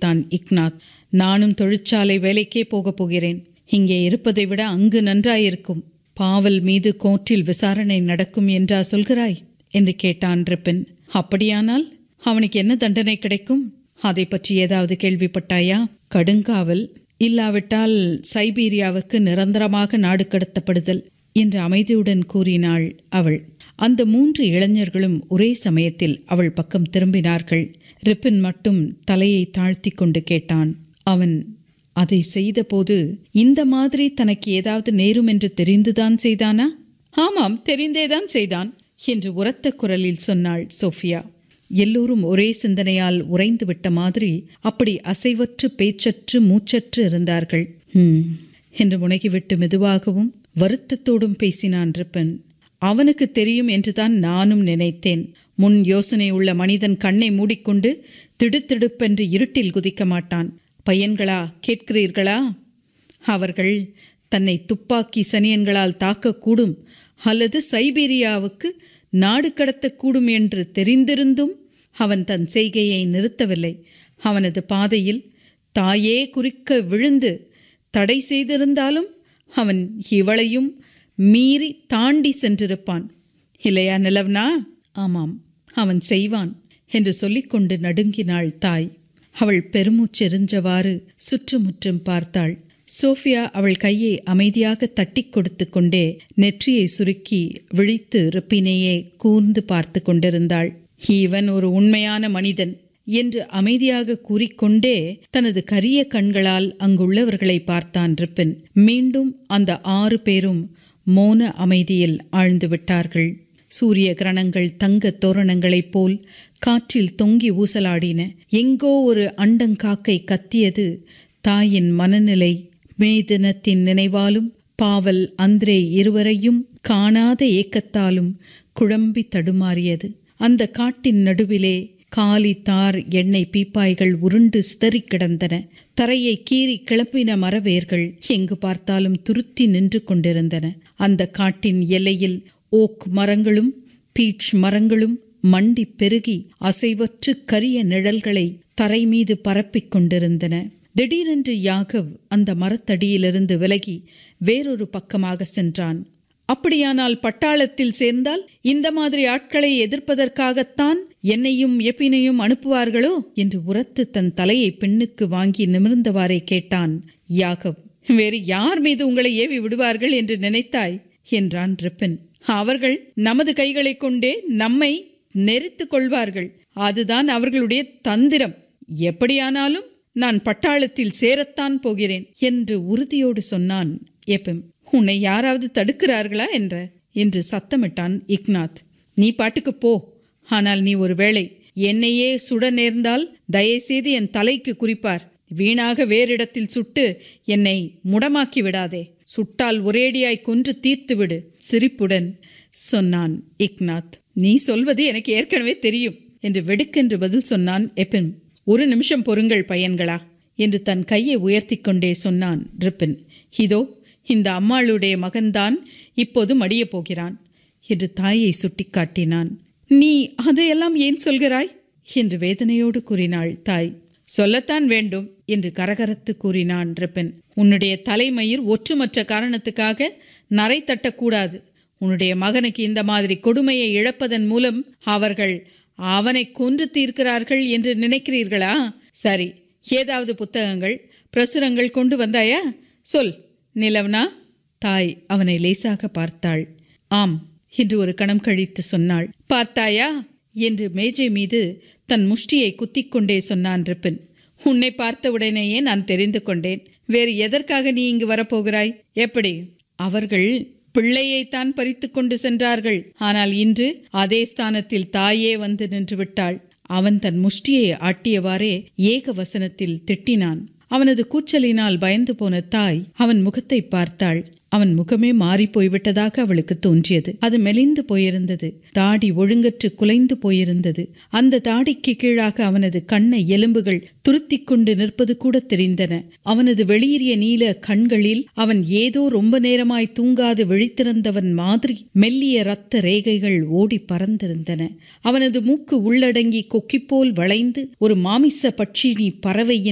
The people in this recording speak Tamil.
யோசித்தான் இக்னாத் நானும் தொழிற்சாலை வேலைக்கே போகப் போகிறேன் இங்கே இருப்பதை விட அங்கு நன்றாயிருக்கும் பாவல் மீது கோர்ட்டில் விசாரணை நடக்கும் என்றா சொல்கிறாய் என்று கேட்டான் ரிப்பின் அப்படியானால் அவனுக்கு என்ன தண்டனை கிடைக்கும் அதை பற்றி ஏதாவது கேள்விப்பட்டாயா கடுங்காவல் இல்லாவிட்டால் சைபீரியாவிற்கு நிரந்தரமாக நாடு கடத்தப்படுதல் என்று அமைதியுடன் கூறினாள் அவள் அந்த மூன்று இளைஞர்களும் ஒரே சமயத்தில் அவள் பக்கம் திரும்பினார்கள் ரிப்பின் மட்டும் தலையை தாழ்த்தி கொண்டு கேட்டான் அவன் அதை செய்தபோது இந்த மாதிரி தனக்கு ஏதாவது நேரும் என்று தெரிந்துதான் செய்தானா ஆமாம் தெரிந்தேதான் செய்தான் என்று உரத்த குரலில் சொன்னாள் சோஃபியா எல்லோரும் ஒரே சிந்தனையால் உறைந்து விட்ட மாதிரி அப்படி அசைவற்று பேச்சற்று மூச்சற்று இருந்தார்கள் ஹம் என்று முனகிவிட்டு மெதுவாகவும் வருத்தத்தோடும் பேசினான் ரிப்பன் அவனுக்கு தெரியும் என்றுதான் நானும் நினைத்தேன் முன் யோசனை உள்ள மனிதன் கண்ணை மூடிக்கொண்டு திடுத்திடுப்பென்று இருட்டில் குதிக்க மாட்டான் பையன்களா கேட்கிறீர்களா அவர்கள் தன்னை துப்பாக்கி சனியன்களால் தாக்கக்கூடும் அல்லது சைபீரியாவுக்கு நாடு கடத்தக்கூடும் என்று தெரிந்திருந்தும் அவன் தன் செய்கையை நிறுத்தவில்லை அவனது பாதையில் தாயே குறிக்க விழுந்து தடை செய்திருந்தாலும் அவன் இவளையும் மீறி தாண்டி சென்றிருப்பான் இல்லையா நிலவனா ஆமாம் அவன் செய்வான் என்று சொல்லிக்கொண்டு நடுங்கினாள் தாய் அவள் பெருமூச்செறிஞ்சவாறு சுற்றுமுற்றும் பார்த்தாள் சோஃபியா அவள் கையை அமைதியாக தட்டி கொடுத்து கொண்டே நெற்றியை சுருக்கி விழித்து ரிப்பினையே கூர்ந்து பார்த்து கொண்டிருந்தாள் இவன் ஒரு உண்மையான மனிதன் என்று அமைதியாக கூறிக்கொண்டே தனது கரிய கண்களால் அங்குள்ளவர்களை பார்த்தான் ரிப்பின் மீண்டும் அந்த ஆறு பேரும் மோன அமைதியில் ஆழ்ந்து விட்டார்கள் சூரிய கிரணங்கள் தங்க தோரணங்களைப் போல் காற்றில் தொங்கி ஊசலாடின எங்கோ ஒரு அண்டங்காக்கை கத்தியது தாயின் மனநிலை மே தினத்தின் நினைவாலும் பாவல் அந்திரே இருவரையும் காணாத ஏக்கத்தாலும் குழம்பி தடுமாறியது அந்த காட்டின் நடுவிலே காலி தார் எண்ணெய் பீப்பாய்கள் உருண்டு சிதறி கிடந்தன தரையை கீறி கிளப்பின மரவேர்கள் எங்கு பார்த்தாலும் துருத்தி நின்று கொண்டிருந்தன அந்த காட்டின் எல்லையில் ஓக் மரங்களும் பீச் மரங்களும் மண்டி பெருகி அசைவற்று கரிய நிழல்களை தரை மீது பரப்பிக் கொண்டிருந்தன திடீரென்று யாகவ் அந்த மரத்தடியிலிருந்து விலகி வேறொரு பக்கமாக சென்றான் அப்படியானால் பட்டாளத்தில் சேர்ந்தால் இந்த மாதிரி ஆட்களை எதிர்ப்பதற்காகத்தான் என்னையும் எப்பினையும் அனுப்புவார்களோ என்று உரத்து தன் தலையை பெண்ணுக்கு வாங்கி நிமிர்ந்தவாறே கேட்டான் யாகவ் வேறு யார் மீது உங்களை ஏவி விடுவார்கள் என்று நினைத்தாய் என்றான் ரிப்பன் அவர்கள் நமது கைகளை கொண்டே நம்மை நெரித்து கொள்வார்கள் அதுதான் அவர்களுடைய தந்திரம் எப்படியானாலும் நான் பட்டாளத்தில் சேரத்தான் போகிறேன் என்று உறுதியோடு சொன்னான் எப்பிம் உன்னை யாராவது தடுக்கிறார்களா என்ற என்று சத்தமிட்டான் இக்னாத் நீ பாட்டுக்கு போ ஆனால் நீ ஒருவேளை என்னையே சுட நேர்ந்தால் தயவுசெய்து என் தலைக்கு குறிப்பார் வீணாக வேறிடத்தில் சுட்டு என்னை முடமாக்கி விடாதே சுட்டால் ஒரேடியாய் கொன்று தீர்த்து விடு சிரிப்புடன் சொன்னான் இக்னாத் நீ சொல்வது எனக்கு ஏற்கனவே தெரியும் என்று வெடுக்கென்று பதில் சொன்னான் எப்பின் ஒரு நிமிஷம் பொறுங்கள் பையன்களா என்று தன் கையை உயர்த்தி கொண்டே சொன்னான் ரிப்பின் இதோ இந்த அம்மாளுடைய மகன்தான் இப்போது மடியப் போகிறான் என்று தாயை சுட்டிக்காட்டினான் நீ அதையெல்லாம் ஏன் சொல்கிறாய் என்று வேதனையோடு கூறினாள் தாய் சொல்லத்தான் வேண்டும் என்று கரகரத்து கூறினான் ரிப்பன் உன்னுடைய தலைமயிர் ஒற்றுமற்ற காரணத்துக்காக நரை தட்டக்கூடாது உன்னுடைய மகனுக்கு இந்த மாதிரி கொடுமையை இழப்பதன் மூலம் அவர்கள் அவனை கொன்று தீர்க்கிறார்கள் என்று நினைக்கிறீர்களா சரி ஏதாவது புத்தகங்கள் பிரசுரங்கள் கொண்டு வந்தாயா சொல் நிலவனா தாய் அவனை லேசாக பார்த்தாள் ஆம் என்று ஒரு கணம் கழித்து சொன்னாள் பார்த்தாயா என்று மேஜை மீது தன் முஷ்டியை குத்திக்கொண்டே சொன்னான் ரிப்பின் உன்னை பார்த்தவுடனேயே நான் தெரிந்து கொண்டேன் வேறு எதற்காக நீ இங்கு வரப்போகிறாய் எப்படி அவர்கள் பிள்ளையைத்தான் பறித்து கொண்டு சென்றார்கள் ஆனால் இன்று அதே ஸ்தானத்தில் தாயே வந்து நின்று விட்டாள் அவன் தன் முஷ்டியை ஆட்டியவாறே ஏக வசனத்தில் திட்டினான் அவனது கூச்சலினால் பயந்து போன தாய் அவன் முகத்தை பார்த்தாள் அவன் முகமே மாறி போய்விட்டதாக அவளுக்கு தோன்றியது அது மெலிந்து போயிருந்தது தாடி ஒழுங்கற்று குலைந்து போயிருந்தது அந்த தாடிக்கு கீழாக அவனது கண்ண எலும்புகள் துருத்தி கொண்டு நிற்பது கூட தெரிந்தன அவனது வெளியேறிய நீல கண்களில் அவன் ஏதோ ரொம்ப நேரமாய் தூங்காது விழித்திருந்தவன் மாதிரி மெல்லிய இரத்த ரேகைகள் ஓடி பறந்திருந்தன அவனது மூக்கு உள்ளடங்கி கொக்கிப்போல் வளைந்து ஒரு மாமிச பட்சினி பறவையின்